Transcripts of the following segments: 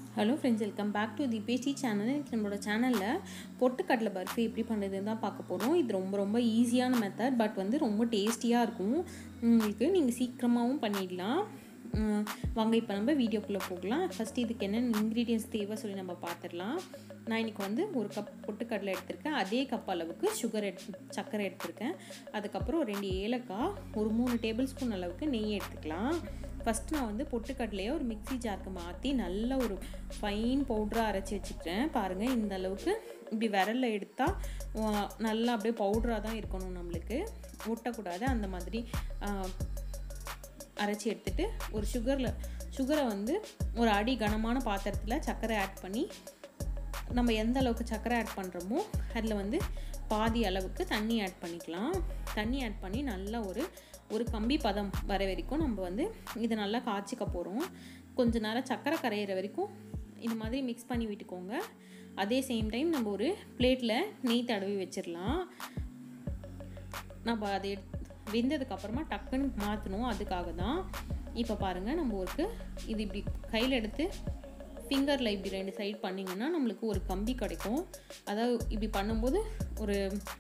hello friends welcome back to the பேசி channel இன்னைக்கு நம்மளோட சேனலில் பொட்டுக்கடலை பர்ஃபி எப்படி பண்ணுறதுன்னு தான் பார்க்க போகிறோம் இது ரொம்ப ரொம்ப ஈஸியான மெத்தட் பட் வந்து ரொம்ப டேஸ்டியாக இருக்கும் உங்களுக்கு நீங்கள் சீக்கிரமாகவும் பண்ணிடலாம் உம், வாங்க இப்போ நம்ம வீடியோக்குள்ளே போகலாம் ஃபஸ்ட்டு இதுக்கு என்னென்ன இன்க்ரீடியன்ஸ் தேவை சொல்லி நம்ம பார்த்துடலாம் நான் இன்றைக்கி வந்து ஒரு கப் பொட்டுக்கடலை எடுத்திருக்கேன் அதே கப் அளவுக்கு சுகர் எடுத்து சர்க்கரை எடுத்திருக்கேன் அதுக்கப்புறம் ஒரு ரெண்டு ஏலக்காய் ஒரு மூணு டேபிள் ஸ்பூன் அளவுக்கு நெய் எடுத்துக்கலாம் ஃபஸ்ட்டு நான் வந்து பொட்டுக்கடலையை ஒரு மிக்ஸி ஜாருக்கு மாற்றி நல்ல ஒரு ஃபைன் பவுடராக அரைச்சி வச்சுக்கிறேன் பாருங்கள் இந்த அளவுக்கு இப்படி விரலில் எடுத்தால் நல்லா அப்படியே பவுடராக தான் இருக்கணும் நம்மளுக்கு ஒட்டக்கூடாது அந்த மாதிரி ஆ, அரைச்சி எடுத்துட்டு ஒரு சுகரில் சுகரை வந்து ஒரு அடி கனமான பாத்திரத்தில் சர்க்கரை ஆட் பண்ணி நம்ம எந்த அளவுக்கு சர்க்கரை ஆட் பண்ணுறோமோ அதில் வந்து பாதி அளவுக்கு தண்ணி ஆட் பண்ணிக்கலாம் தண்ணி ஆட் பண்ணி நல்லா ஒரு ஒரு கம்பி பதம் வர வரைக்கும் நம்ம வந்து இதை நல்லா காய்ச்சிக்க போகிறோம் கொஞ்ச நேரம் சர்க்கரை கரையிற வரைக்கும் இந்த மாதிரி மிக்ஸ் பண்ணி விட்டுக்கோங்க அதே சேம் டைம் நம்ம ஒரு பிளேட்டில் நெய் தடவி வச்சிடலாம் நம்ம அதை வெந்ததுக்கு அப்புறமா டக்குன்னு மாற்றணும் அதுக்காக தான் இப்போ பாருங்கள் நம்ம ஒருக்கு இது இப்படி கையில் எடுத்து ஃபிங்கரில் இப்படி ரெண்டு சைடு பண்ணிங்கன்னா நம்மளுக்கு ஒரு கம்பி கிடைக்கும் அதாவது இப்படி பண்ணும்போது ஒரு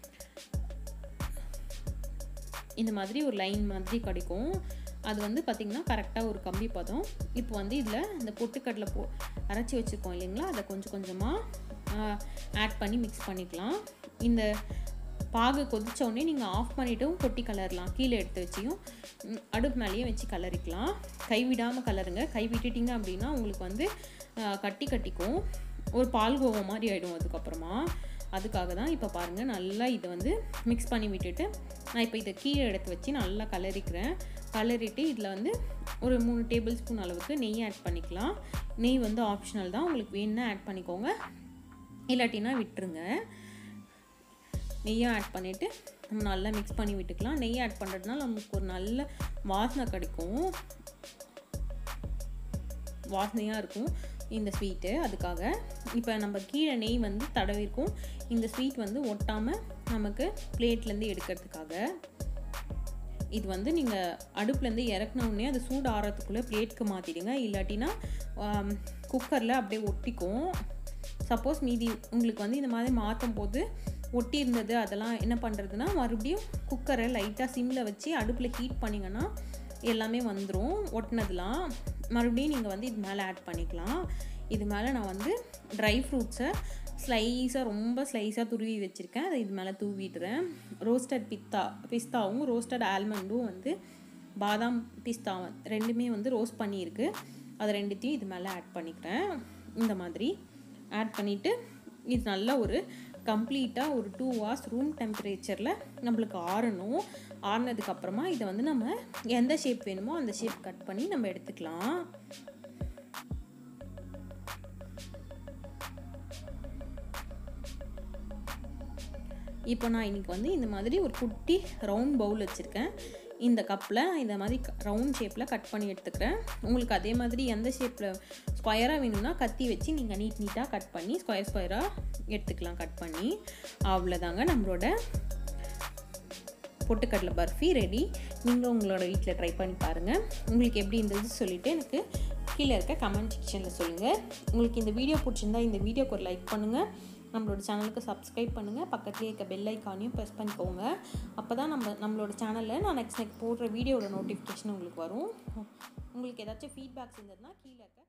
இந்த மாதிரி ஒரு லைன் மாதிரி கிடைக்கும் அது வந்து பார்த்திங்கன்னா கரெக்டாக ஒரு கம்பி பதம் இப்போ வந்து இதில் இந்த பொட்டுக்கடலை போ அரைச்சி வச்சுருக்கோம் இல்லைங்களா அதை கொஞ்சம் கொஞ்சமாக ஆட் பண்ணி மிக்ஸ் பண்ணிக்கலாம் இந்த பாகு கொதிச்ச உடனே நீங்கள் ஆஃப் பண்ணிவிட்டும் கொட்டி கலரலாம் கீழே எடுத்து வச்சியும் ம், அடுப்பு மேலேயும் வச்சு கலரிக்கலாம் கை விடாமல் கலருங்க கை விட்டுட்டிங்க அப்படின்னா உங்களுக்கு வந்து ஆ, கட்டி கட்டிக்கும் ஒரு பால் கோவா மாதிரி ஆகிடும் அதுக்கப்புறமா அதுக்காக தான் இப்போ பாருங்கள் நல்லா இதை வந்து மிக்ஸ் பண்ணி விட்டுட்டு நான் இப்போ இதை கீழே எடுத்து வச்சு நல்லா கலரிக்கிறேன் கலரிட்டு இதில் வந்து ஒரு மூணு டேபிள் ஸ்பூன் அளவுக்கு நெய் ஆட் பண்ணிக்கலாம் நெய் வந்து ஆப்ஷனல் தான் உங்களுக்கு வேணும்னா ஆட் பண்ணிக்கோங்க இல்லாட்டினா விட்டுருங்க நெய்யை ஆட் பண்ணிவிட்டு நம்ம நல்லா மிக்ஸ் பண்ணி விட்டுக்கலாம் நெய் ஆட் பண்ணுறதுனால நமக்கு ஒரு நல்ல வாசனை கிடைக்கும் வாசனையாக இருக்கும் இந்த ஸ்வீட்டு அதுக்காக இப்போ நம்ம கீழே நெய் வந்து தடவிருக்கோம் இந்த ஸ்வீட் வந்து ஒட்டாமல் நமக்கு பிளேட்லேருந்து எடுக்கிறதுக்காக இது வந்து நீங்கள் அடுப்புலேருந்து இறக்குன உடனே அது சூடு ஆறதுக்குள்ளே பிளேட்க்கு மாற்றிடுங்க இல்லாட்டினா குக்கரில் அப்படியே ஒட்டிக்கும் சப்போஸ் மீதி உங்களுக்கு வந்து இந்த மாதிரி மாற்றும் போது ஒட்டி இருந்தது அதெல்லாம் என்ன பண்ணுறதுன்னா மறுபடியும் குக்கரை லைட்டாக சிம்மில் வச்சு அடுப்பில் ஹீட் பண்ணிங்கன்னா எல்லாமே வந்துடும் ஒட்டினதுலாம் மறுபடியும் நீங்கள் வந்து இது மேலே ஆட் பண்ணிக்கலாம் இது மேலே நான் வந்து ட்ரை ஃப்ரூட்ஸை ஸ்லைஸாக ரொம்ப ஸ்லைஸாக துருவி வச்சுருக்கேன் அதை இது மேலே தூவிடுறேன் ரோஸ்டட் பிஸ்தா பிஸ்தாவும் ரோஸ்டட் ஆல்மண்டும் வந்து பாதாம் பிஸ்தா ரெண்டுமே வந்து ரோஸ்ட் பண்ணியிருக்கு அதை ரெண்டுத்தையும் இது மேலே ஆட் பண்ணிக்கிறேன் இந்த மாதிரி ஆட் பண்ணிவிட்டு இது நல்லா ஒரு கம்ப்ளீட்டாக ஒரு டூ ஹவர்ஸ் ரூம் டெம்பரேச்சரில் நம்மளுக்கு ஆறணும் ஆறுனதுக்கப்புறமா இதை வந்து நம்ம எந்த ஷேப் வேணுமோ அந்த ஷேப் கட் பண்ணி நம்ம எடுத்துக்கலாம் இப்போ நான் இன்றைக்கி வந்து இந்த மாதிரி ஒரு குட்டி ரவுண்ட் பவுல் வச்சுருக்கேன் இந்த கப்பில் இந்த மாதிரி ரவுண்ட் ஷேப்பில் கட் பண்ணி எடுத்துக்கிறேன் உங்களுக்கு அதே மாதிரி எந்த ஷேப்பில் ஸ்கொயராக வேணும்னா கத்தி வச்சு நீங்கள் நீட் நீட்டாக கட் பண்ணி ஸ்கொயர் ஸ்கொயராக எடுத்துக்கலாம் கட் பண்ணி அவ்வளோதாங்க நம்மளோட பொட்டுக்கடலை பர்ஃபி ரெடி நீங்களும் உங்களோட வீட்டில் ட்ரை பண்ணி பாருங்கள் உங்களுக்கு எப்படி இருந்தது சொல்லிவிட்டு எனக்கு கீழே இருக்க கமெண்ட் செக்ஷனில் சொல்லுங்கள் உங்களுக்கு இந்த வீடியோ பிடிச்சிருந்தா இந்த வீடியோக்கு ஒரு லைக் பண்ணுங்கள் நம்மளோட சேனலுக்கு சப்ஸ்கிரைப் பண்ணுங்கள் பக்கத்துலேயே இருக்க பெல் ஐக்கானையும் ப்ரெஸ் பண்ணிக்கோங்க அப்போ தான் நம்ம நம்மளோட சேனலில் நான் நெக்ஸ்ட் நெக்ஸ்ட் போடுற வீடியோட நோட்டிஃபிகேஷன் உங்களுக்கு வரும் உங்களுக்கு ஏதாச்சும் ஃபீட்பேக்ஸ் இருந்ததுன்னா கீழே இருக்க